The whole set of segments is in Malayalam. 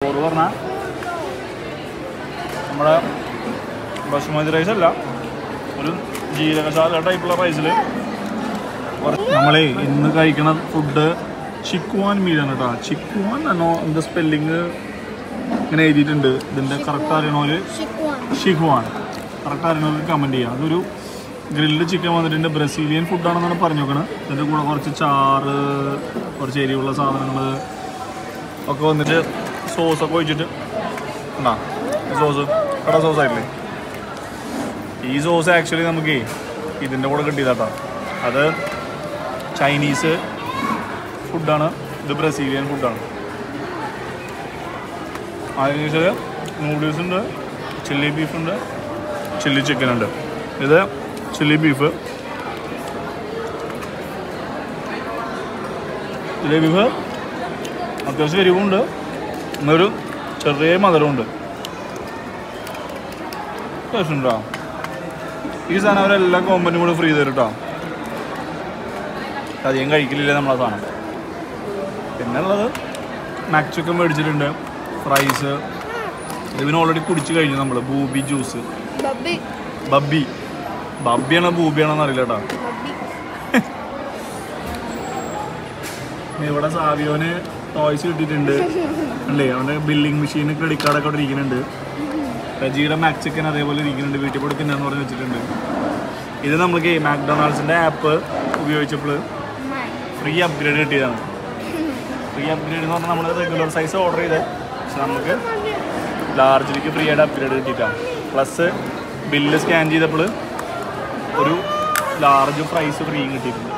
ചോറ് പറഞ്ഞാൽ നമ്മുടെ ബസുമതി റൈസ് അല്ല ഒരു ജീരകശാല ടൈപ്പുള്ള റൈസിൽ നമ്മളെ ഇന്ന് കഴിക്കണ ഫുഡ് ചിക്കുവാൻ മീലാണ് കേട്ടോ ചിക്കുവാൻ എന്നോ എന്താ സ്പെല്ലിങ് ഇങ്ങനെ എഴുതിയിട്ടുണ്ട് ഇതിൻ്റെ കറക്റ്റ് അറിയണോല് ഷിക്കുവാൻ ഷിഹ്വാൻ കറക്റ്റ് അറിയണവർക്ക് കമൻറ്റ് ചെയ്യുക അതൊരു ഗ്രിൽഡ് ചിക്കൻ വന്നിട്ടുണ്ട് ബ്രസീലിയൻ ഫുഡാണെന്നാണ് പറഞ്ഞു നോക്കണത് ഇതിൻ്റെ കൂടെ കുറച്ച് ചാറ് കുറച്ച് എരിവുള്ള സാധനങ്ങൾ ഒക്കെ വന്നിട്ട് സോസൊക്കെ ഒഴിച്ചിട്ട് ഉണ്ടാ സോസ് കട സോസ് ആയില്ലേ ഈ സോസ് ആക്ച്വലി നമുക്ക് ഇതിൻ്റെ കൂടെ കിട്ടിയതാട്ടോ അത് ചൈനീസ് ഫുഡാണ് ഇത് ബ്രസീലിയൻ ഫുഡാണ് അതിനുശേഷം നൂഡിൽസ് ഉണ്ട് ചില്ലി ബീഫ് ഉണ്ട് ചില്ലി ചിക്കൻ ഉണ്ട് ഇത് ചില്ലി ബീഫ് ചില്ലി ബീഫ് അത്യാവശ്യം എരിവുണ്ട് എന്നൊരു ചെറിയ മധുരമുണ്ട് ടേസ്റ്റുണ്ടോ ഈ സാധനം അവരെല്ലാ കോമ്പനും കൂടെ ഫ്രീ തരും കേട്ടോ അധികം കഴിക്കലില്ല നമ്മളെ സാധനം പിന്നെ ഉള്ളത് മാക് ചിക്കൻ മേടിച്ചിട്ടുണ്ട് ഫ്രൈസ് ഇവന് ഓൾറെഡി കുടിച്ച് കഴിഞ്ഞു നമ്മൾ ബൂബി ജ്യൂസ് ബബ്ബി ബബ്ബി ബബ്ബിയാണോ ബൂബിയാണോന്ന് അറിയില്ല കേട്ടോ ബബ്ബി ഇവിടെ സാവിയോന് ടോയ്സ് കിട്ടിയിട്ടുണ്ട് അല്ലേ അവൻ്റെ ബില്ലിംഗ് മെഷീൻ ക്രെഡിറ്റ് കാർഡൊക്കെ അവിടെ ഇരിക്കുന്നുണ്ട് റജിയുടെ മാക് ചിക്കൻ അതേപോലെ ഇരിക്കുന്നുണ്ട് വീട്ടിൽ പോയി തിന്നാന്ന് പറഞ്ഞ് വെച്ചിട്ടുണ്ട് ഇത് നമുക്ക് മാക്ഡൊണാൾഡ്സിൻ്റെ ആപ്പ് ഉപയോഗിച്ചപ്പോൾ ഫ്രീ അപ്ഗ്രേഡ് കിട്ടിയതാണ് ഫ്രീ അപ്ഗ്രേഡ് എന്ന് പറഞ്ഞാൽ നമ്മൾ റെഗുലർ സൈസ് ഓർഡർ ചെയ്ത് പക്ഷെ നമുക്ക് ലാർജിലേക്ക് ഫ്രീ ആയിട്ട് അപ്ഗ്രേഡ് കിട്ടിയിട്ടാണ് പ്ലസ് ബില്ല് സ്കാൻ ചെയ്തപ്പോൾ ഒരു ലാർജ് പ്രൈസ് ഫ്രീയും കിട്ടിയിട്ടുണ്ട്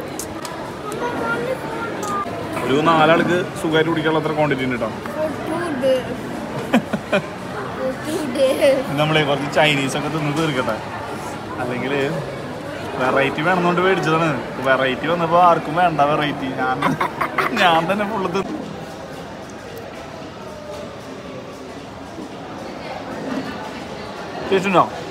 ഒരു നാലാൾക്ക് സുഖമായിട്ട് കുടിക്കാനുള്ള അത്ര ക്വാണ്ടിറ്റി ഉണ്ട് കേട്ടോ ഫുഡ് ഫുഡ് നമ്മളെ കുറച്ച് ചൈനീസ് ഒക്കെ തിന്ന് തീർക്കട്ടെ അല്ലെങ്കിൽ വെറൈറ്റി വേണമെന്നുകൊണ്ട് മേടിച്ചതാണ് വെറൈറ്റി വന്നപ്പോൾ ആർക്കും വേണ്ട വെറൈറ്റി ഞാൻ ഞാൻ തന്നെ ഫുള്ള് തിന്നു ചേച്ചിട്ടുണ്ടോ